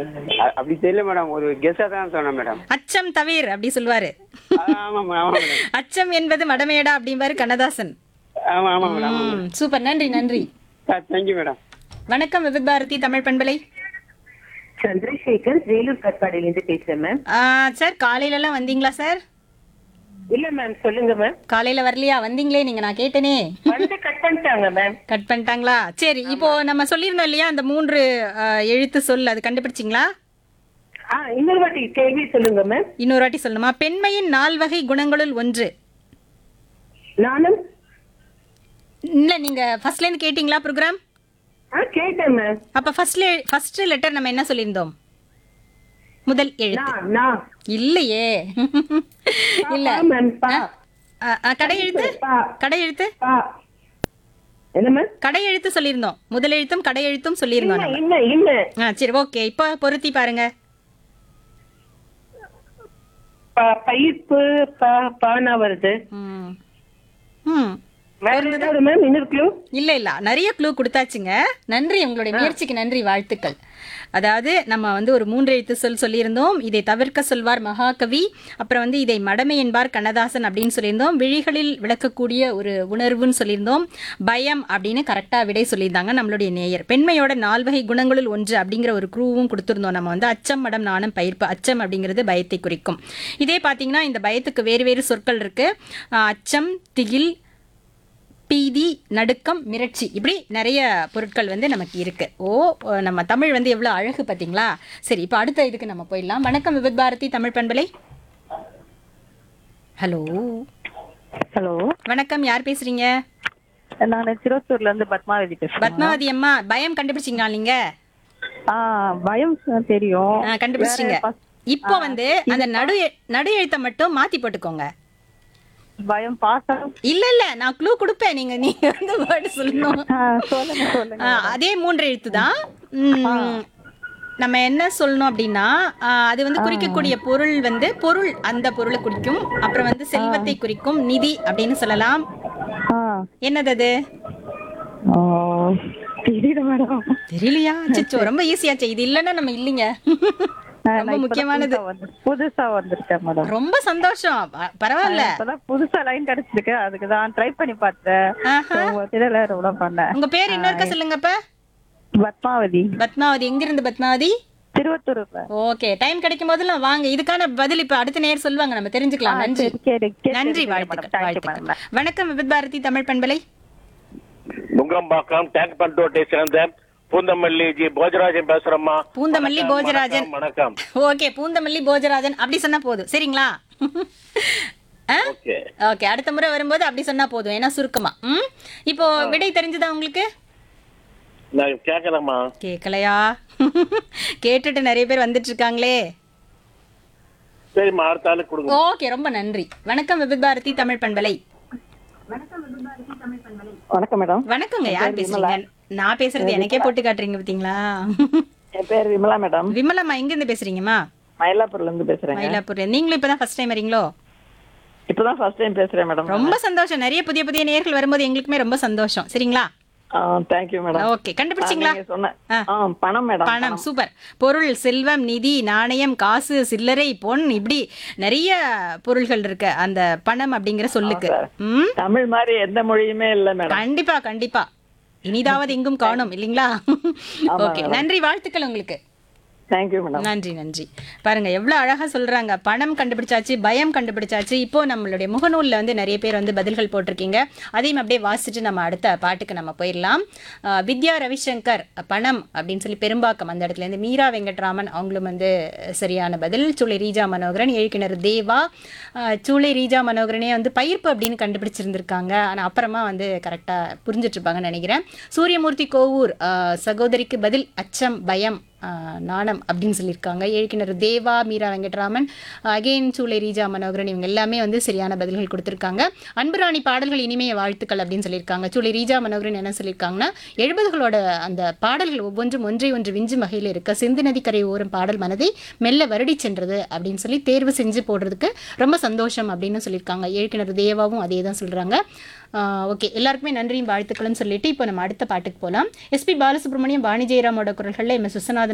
அ- அப்படி தெரியல மேடம் ஒரு கெஸ்ஸா தான் சொன்னேன் மேடம் அச்சம் தவிர் அப்படி சொல்வாரு ஆமா மேடம் ஆமா மேடம் அச்சம் என்பது மடமையடா அப்படிம்பாரு கண்ணதாசன் ஆமா ஆமா மேடம் ம், சூப்பர் நன்றி நன்றி தேங்க்யூ மேடம் வணக்கம் விவித் பாரதி தமிழ் பண்பலை சந்திரசேகர் வேலூர் கட்பாடியிலிருந்து பேசுறேன் மேம் ஆ, சார் காலையில எல்லாம் வந்தீங்களா சார் இல்ல மேம் சொல்லுங்க மேம் காலையில வரலையா வந்தீங்களே நீங்க நான் கேட்டேனே வந்து கட் பண்ணிட்டாங்க மேம் கட் பண்ணிட்டாங்களா சரி இப்போ நம்ம சொல்லியிருந்தோம் இல்லையா அந்த மூன்று ஆ, எழுத்து சொல் அது கண்டுபிடிச்சிங்களா ஆ இன்னொரு வாட்டி கேள்வி சொல்லுங்க மேம் இன்னொரு வாட்டி சொல்லணுமா பெண்மையின் நால்வகை குணங்களுள் ஒன்று நானும் இல்ல நீங்க ஃபர்ஸ்ட்ல இருந்து கேட்டீங்களா ப்ரோக்ராம் ஆ கேட்டேன் மேம் அப்ப ஃபர்ஸ்ட்ல ஃபர்ஸ்ட் லெட்டர் நம்ம என்ன சொல்லியிருந்தோம் முதல் எழுத்து நான் நான் இல்லையே இல்ல பா, மேம் பா ஆ, ஆ, கடை எழுத்து பா கடை எழுத்து பா என்ன மேம் கடை எழுத்து சொல்லியிருந்தோம் முதல் எழுத்தும் கடை எழுத்தும் சொல்லியிருந்தோம் இல்ல நம்ம இல்ல இல்ல ஆ சரி ஓகே இப்போ பொருத்தி பாருங்க ப- பயிர்ப்பு பா பானா வருது ம் ம் வேற ஏதாவது மேம் இன்னொரு க்ளூ இல்ல இல்ல நிறைய க்ளூ கொடுத்தாச்சுங்க நன்றி உங்களுடைய முயற்சிக்கு நன்றி வாழ்த்துக்கள் அதாவது நம்ம வந்து ஒரு மூன்று எழுத்து சொல் சொல்லியிருந்தோம் இதை தவிர்க்க சொல்வார் மகாகவி அப்புறம் வந்து இதை மடமை என்பார் கண்ணதாசன் அப்படின்னு சொல்லியிருந்தோம் விழிகளில் விளக்கக்கூடிய ஒரு உணர்வுன்னு சொல்லியிருந்தோம் பயம் அப்படின்னு கரெக்டாக விடை சொல்லியிருந்தாங்க நம்மளுடைய நேயர் பெண்மையோட நால்வகை குணங்களுள் ஒன்று அப்படிங்கிற ஒரு க்ரூவும் கொடுத்துருந்தோம் நம்ம வந்து அச்சம் மடம் நாணம் பயிர்ப்பு அச்சம் அப்படிங்கிறது பயத்தை குறிக்கும் இதே பார்த்தீங்கன்னா இந்த பயத்துக்கு வேறு வேறு சொற்கள் இருக்கு ஆஹ் அச்சம் திகில் பீதி நடுக்கம் மிரட்சி இப்படி நிறைய பொருட்கள் வந்து நமக்கு இருக்கு ஓ நம்ம தமிழ் வந்து எவ்வளவு அழகு பாத்தீங்களா சரி இப்போ அடுத்த இதுக்கு நம்ம போயிடலாம் வணக்கம் விபத் பாரதி தமிழ் பண்பலை ஹலோ ஹலோ வணக்கம் யார் பேசுறீங்க நான் திருவத்தூர்ல இருந்து பத்மாவதி பேசுறேன் பத்மாவதி அம்மா பயம் கண்டுபிடிச்சிங்களா நீங்க ஆ பயம் ச- தெரியும் ஆ, கண்டுபிடிச்சிட்டீங்க வேற பஸ்- இப்போ வந்து அந்த நடு எ- நடு எழுத்தை மட்டும் மாத்தி போட்டுக்கோங்க பயம் பாசம் இல்ல இல்ல நான் க்ளூ கொடுப்பேன் நீங்க நீங்க வந்து வேர்டு சொல்லணும் ஆ, சொல்லுங்க சொல்லுங்க ஆ, அதே மூன்று எழுத்து தான் ம், நம்ம என்ன சொல்லணும் அப்படின்னா ஆ, அது வந்து குறிக்கக்கூடிய பொருள் வந்து பொருள் அந்த பொருளை குறிக்கும் அப்புறம் வந்து செல்வத்தை குறிக்கும் நிதி அப்படின்னு சொல்லலாம் ஆ என்னது அது ஓ, தெரியல மேடம் தெரியலையா அச்சச்சோ ரொம்ப ஈஸியாச்சு இது இல்லைன்னா நம்ம இல்லைங்க நான் ரொம்ப இப்பதான் முக்கியமானது புதுசா வந்து- புதுசா வந்திருக்கேன் மேடம் ரொம்ப சந்தோஷம் ப- பரவாயில்ல இப்பதான் புதுசா லைன் கிடைச்சிருக்கு அதுக்கு தான் ட்ரை பண்ணி பார்த்தேன் ஆஹா. தெரியல ரொம்ப பண்ணேன் உங்க பேர் இன்னொருக்க சொல்லுங்கப்ப பத்மாவதி பத்மாவதி எங்க இருந்து பத்மாவதி திருவத்தூர்ல ஓகே டைம் கிடைக்கும் போதெல்லாம் வாங்க இதுக்கான பதில் இப்ப அடுத்த நேரம் சொல்லுவாங்க நம்ம தெரிஞ்சுக்கலாம் நன்றி சரி, கேளு, கேட்டு நன்றி தெரிஞ்சுக்கிறேன் வாழ்த்துக்கள் madam. Thank you, வாழ்த்துக்கள் madam. வணக்கம் விபத் பாரதி தமிழ் பண்பலை நுங்கம்பாக்கம் டேங்க் பண்டோட்டை சேர்ந்த பூந்தமல்லி ஜி போஜராஜன் பேசுறேம்மா பூந்தமல்லி வணக்கம், போஜராஜன் வணக்கம், வணக்கம் ஓகே பூந்தமல்லி போஜராஜன் அப்படி சொன்னா போதும் சரிங்களா ஓகே ஓகே அடுத்த முறை வரும்போது அப்படி சொன்னா போதும் ஏன்னா சுருக்கமா ம் இப்போ விடை தெரிஞ்சதா உங்களுக்கு நான் கேட்கலம்மா கேட்கலையா கேட்டுட்டு நிறைய பேர் வந்துட்டு இருக்காங்களே சரிம்மா அடுத்த ஆளு கொடுங்க ஓகே ரொம்ப நன்றி வணக்கம் விபத் பாரதி தமிழ் பண்பலை வணக்கம் மேடம் வணக்கங்க யார் பேசுறீங்க நான் பேசுறது எனக்கே போட்டு காட்டுறீங்க பாத்தீங்களா என் பேர் விமலா மேடம் விமலம்மா எங்க இருந்து பேசுறீங்கம்மா மயிலாப்பூர்ல இருந்து பேசுறேங்க மயிலாப்பூர் நீங்களும் இப்பதான் ஃபர்ஸ்ட் டைம் வரீங்களோ இப்பதான் ஃபர்ஸ்ட் டைம் பேசுறேன் மேடம் ரொம்ப சந்தோஷம் நிறைய புதிய புதிய நேர்கள் வரும்போது எங்களுக்குமே ரொம்ப சந்தோஷம் சரிங்களா தேங்க்யூ மேடம் ஓகே கண்டுபிடிச்சிங்களா நீங்க சொன்ன ஆ. ஆ, பணம் மேடம் பணம் சூப்பர் பொருள் செல்வம் நிதி நாணயம் காசு சில்லறை பொன் இப்படி நிறைய பொருள்கள் இருக்கு அந்த பணம் அப்படிங்கிற சொல்லுக்கு ம் தமிழ் மாதிரி எந்த மொழியுமே இல்ல மேடம் கண்டிப்பா கண்டிப்பா இனிதாவது எங்கும் காணும் இல்லைங்களா ஓகே நன்றி வாழ்த்துக்கள் உங்களுக்கு தேங்க்யூ மேடம் நன்றி நன்றி பாருங்க எவ்வளவு அழகா சொல்றாங்க பணம் கண்டுபிடிச்சாச்சு பயம் கண்டுபிடிச்சாச்சு இப்போ நம்மளுடைய முகநூல்ல வந்து நிறைய பேர் வந்து பதில்கள் போட்டிருக்கீங்க அதையும் அப்படியே வாசிச்சுட்டு நம்ம அடுத்த பாட்டுக்கு நம்ம போயிடலாம் ஆஹ் வித்யா ரவிசங்கர் பணம் அப்படின்னு சொல்லி பெரும்பாக்கம் அந்த இடத்துல இருந்து மீரா வெங்கட்ராமன் அவங்களும் வந்து சரியான பதில் சூளை ரீஜா மனோகரன் எழுக்கிணர் தேவா ஆஹ் சூளை ரீஜா மனோகரனே வந்து பயிர்ப்பு அப்படின்னு கண்டுபிடிச்சிருந்திருக்காங்க ஆனா அப்புறமா வந்து கரெக்டா புரிஞ்சிட்டு இருப்பாங்கன்னு நினைக்கிறேன் சூரியமூர்த்தி கோவூர் ஆஹ் சகோதரிக்கு பதில் அச்சம் பயம் ஆஹ் நாணம் அப்படின்னு சொல்லியிருக்காங்க ஏழ்கிணர் தேவா மீரா வெங்கட்ராமன் அகெயின் சூளை ரீஜா மனோகரன் இவங்க எல்லாமே வந்து சரியான பதில்கள் கொடுத்துருக்காங்க அன்புராணி பாடல்கள் இனிமைய வாழ்த்துக்கள் அப்படின்னு சொல்லியிருக்காங்க சூளை ரீஜா மனோகரன் என்ன சொல்லியிருக்காங்கன்னா எழுபதுகளோட அந்த பாடல்கள் ஒவ்வொன்றும் ஒன்றை ஒன்று விஞ்சும் வகையில் இருக்க சிந்து நதிக்கரை ஓரம் பாடல் மனதை மெல்ல வருடி சென்றது அப்படின்னு சொல்லி தேர்வு செஞ்சு போடுறதுக்கு ரொம்ப சந்தோஷம் அப்படின்னு சொல்லியிருக்காங்க ஏழ்கிணர் தேவாவும் அதே தான் சொல்கிறாங்க ஓகே எல்லாருக்குமே நன்றியும் வாழ்த்துக்களும் சொல்லிட்டு இப்போ நம்ம அடுத்த பாட்டுக்கு போகலாம் எஸ்பி பாலசுப்ரமணியம் வாணி ஜெயராமோட குரல்களில் எம் எஸ் விஸ்வநாதன்